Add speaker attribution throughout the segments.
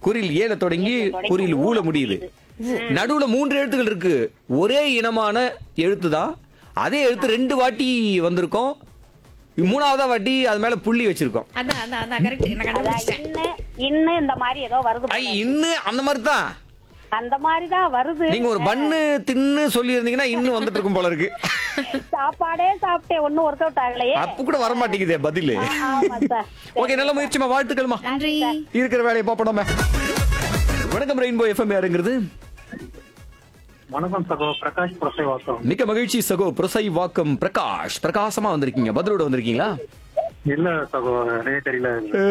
Speaker 1: குறில் ஏல தொடங்கி குறில் ஊல முடியுது நடுவுல மூன்று எழுத்துக்கள் இருக்கு ஒரே இனமான எழுத்து தான் அதே எழுத்து ரெண்டு வாட்டி வந்திருக்கோம் மூணாவதா வாட்டி அது மேல புள்ளி வச்சிருக்கோம்
Speaker 2: அதான் அதான் அதான் கரெக்ட் நான்
Speaker 3: அதான்
Speaker 2: கண்டுபிடிச்சேன்
Speaker 3: இன்னு இன்னு இந்த மாதிரி ஏதோ வருது
Speaker 1: ஐ
Speaker 3: போல.
Speaker 1: இன்னும் அந்த மாதிரி தான்
Speaker 3: அந்த மாதிரி தான் வருது
Speaker 1: நீங்க ஒரு பண்ணு தின்னு சொல்லி இருந்தீங்கன்னா இன்னும் வந்துட்டு இருக்கும் போல இருக்கு
Speaker 3: சாப்பாடே சாப்பிட்டேன் ஒண்ணும் ஒர்க் அவுட் ஆகலையே
Speaker 1: அப்ப கூட வர மாட்டேங்குதே பதிலு
Speaker 3: ஆமா சார்
Speaker 1: ஓகே நல்ல முயற்சிமா வாழ்த்துக்கள்மா
Speaker 2: நன்றி
Speaker 1: இருக்கிற வேலையை பாப்போம் நம்ம வணக்கம் ரெயின்போ எஃப்எம் யாருங்கிறது
Speaker 4: வணக்கம் சகோ பிரகாஷ் பிரசைவாசம்
Speaker 1: மிக்க மகிழ்ச்சி சகோ பிரசை வாக்கம் பிரகாஷ் பிரகாசமா வந்திருக்கீங்க பதிலோட வந்திருக்கீங்களா
Speaker 4: இல்ல சகோ நிறைய தெரியல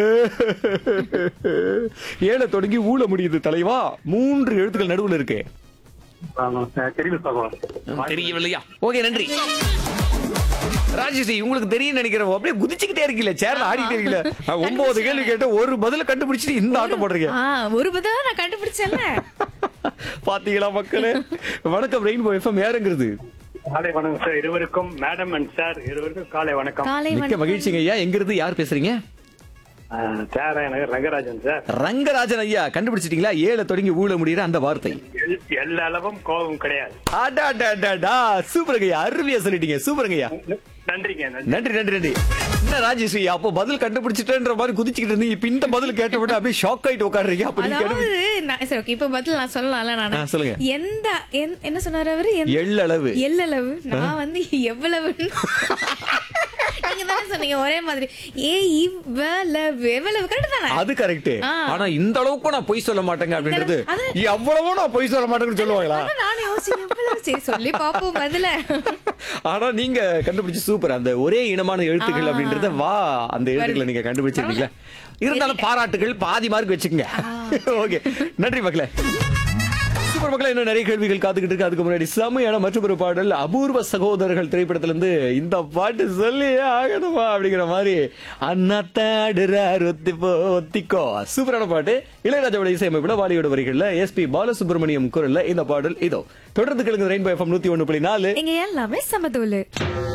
Speaker 1: ஏழை தொடங்கி ஊழ முடியுது தலைவா மூன்று எழுத்துக்கள் நடுவுல இருக்கு
Speaker 4: ஆமா, தெரியல சகோ
Speaker 1: தெரியவில்லையா ஓகே நன்றி ராஜேஷ் உங்களுக்கு தெரியும் நினைக்கிறேன் அப்படியே குதிச்சுக்கிட்டே இருக்கீங்களே சேர்ல ஆடிக்கிட்டே இருக்கீங்களே நான் ஒன்பது கேள்வி கேட்டு ஒரு பதில கண்டுபிடிச்சிட்டு இந்த ஆட்டம் போடுறீங்க
Speaker 2: ஆ ஒரு பதிலா நான் கண்டுபிடிச்சேன்ல
Speaker 1: பாத்தீங்களா மக்களே வணக்கம் ரெயின்போ எஃப்எம் யாருங்கிறது
Speaker 4: காலை வணக்கம் சார் இருவருக்கும் மேடம் அண்ட் சார் இருவருக்கும் காலை வணக்கம்
Speaker 2: காலை
Speaker 1: மிக்க
Speaker 2: வணக்கம்.
Speaker 1: மகிழ்ச்சிங்க ஐயா எங்கிருந்து யார் பேசுறீங்க
Speaker 4: சார் எனக்கு ரங்கராஜன் சார்
Speaker 1: ரங்கராஜன் ஐயா கண்டுபிடிச்சிட்டீங்களா ஏழை தொடங்கி ஊழ முடியுற அந்த வார்த்தை
Speaker 4: எல்- எல்லா அளவும் கோபம் கிடையாது
Speaker 1: அடாடாடாடா. சூப்பருங்க ஐயா அருமையா சொல்லிட்டீங்க சூப்பருங்க ஐயா
Speaker 4: நன்றிங்க நன்றி
Speaker 1: நன்றி நன்றி நன்றி என்ன ராஜேஸ்வரி அப்போ பதில் கண்டுபிடிச்சிட்டேன்ற மாதிரி குதிச்சுக்கிட்டு இருந்தீங்க இப்ப இந்த பதில் கேட்ட உடனே அப்படியே ஷாக் ஆயிட்டு உட்காடுறீங்க அப்ப நீங்க
Speaker 2: அதாவது
Speaker 1: கண்டுபிடி-
Speaker 2: நான் சரி ஓகே இப்ப பதில் நான் சொல்லலாம்ல
Speaker 1: ஆ,
Speaker 2: நான்
Speaker 1: சொல்லுங்க.
Speaker 2: எந்த என்- என்ன சொன்னாரு அவரு எந்த-
Speaker 1: எள்ளளவு
Speaker 2: எல்லளவு நான் வந்து எவ்வளவு நீங்க தானே சொன்னீங்க ஒரே மாதிரி ஏ இவ்வளவு எவ்வளவு கரெக்ட் தானே
Speaker 1: அது கரெக்ட்
Speaker 2: ஆ.
Speaker 1: ஆனா இந்த அளவுக்கு நான் பொய் சொல்ல மாட்டேங்க அப்படின்றது
Speaker 2: அது-
Speaker 1: எவ்வளவோ நான் பொய் சொல்ல மாட்டேன்னு சொல்லுவாங்களா
Speaker 2: அதான் நானும் யோசிச்சேன் எவ்வளவு சரி சொல்லி பாப்போம் பதில
Speaker 1: ஆனா நீங்க கண்டுபிடிச்சு சூப்பர் அந்த ஒரே இனமான எழுத்துக்கள்
Speaker 2: ஆ.
Speaker 1: அப்படின்றத வா அந்த எழுத்துக்களை நீங்க கண்டுபிடிச்சிருக்கீங்களா இருந்தாலும் பாராட்டுகள் பாதி மார்க் வச்சுக்கோங்க ஓகே நன்றி மக்களே சூப்பர் மக்களே இன்னும் நிறைய கேள்விகள் காத்துக்கிட்டு இருக்கு அதுக்கு முன்னாடி செம்மையான மற்றொரு பாடல் அபூர்வ சகோதரர்கள் திரைப்படத்துல இருந்து இந்த பாட்டு சொல்லியே ஆகணுமா அப்படிங்கிற மாதிரி அண்ணாத்தாடுறார் ஒத்திப்போ ஒத்திக்கோ சூப்பரான பாட்டு இளையராஜாவோட இசையமைப்புல வாலியோட வரிகள்ல எஸ்பி பாலசுப்ரமணியம் குரல்ல இந்த பாடல் இதோ தொடர்ந்து கிழங்கு ரெயின்போ எஃப்எம் நூத்தி ஒண்ணு புள்ளி நாலு
Speaker 2: இங்க எல்லாமே சமதோலு